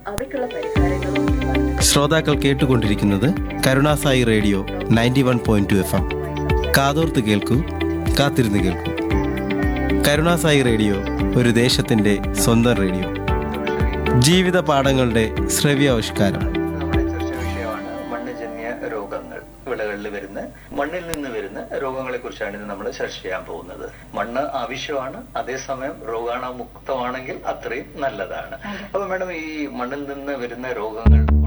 അവയ്ക്കുള്ള പരിഹാരങ്ങളും ശ്രോതാക്കൾ കേട്ടുകൊണ്ടിരിക്കുന്നത് കരുണാസായി radio ninety one point two FM എം കാതോർത്ത് കേൾക്കൂ കാത്തിരുന്ന് കേൾക്കൂ കരുണാസായി റേഡിയോ ഒരു ദേശത്തിൻ്റെ സ്വന്തം റേഡിയോ ജീവിത പാഠങ്ങളുടെ ശ്രവ്യാവിഷ്കാരം നമ്മുടെ ചർച്ചാ വിഷയമാണ് മണ്ണ്ജന്യ രോഗങ്ങൾ വിളകളിൽ വരുന്ന മണ്ണിൽ നിന്ന് വരുന്ന രോഗങ്ങളെ കുറിച്ചാണ് ഇന്ന് നമ്മൾ ചർച്ച ചെയ്യാൻ പോകുന്നത് മണ്ണ് ആവശ്യമാണ് അതേസമയം രോഗാണുമുക്തമാണെങ്കിൽ അത്രയും നല്ലതാണ് അപ്പൊ മാഡം ഈ മണ്ണിൽ നിന്ന് വരുന്ന രോഗങ്ങൾ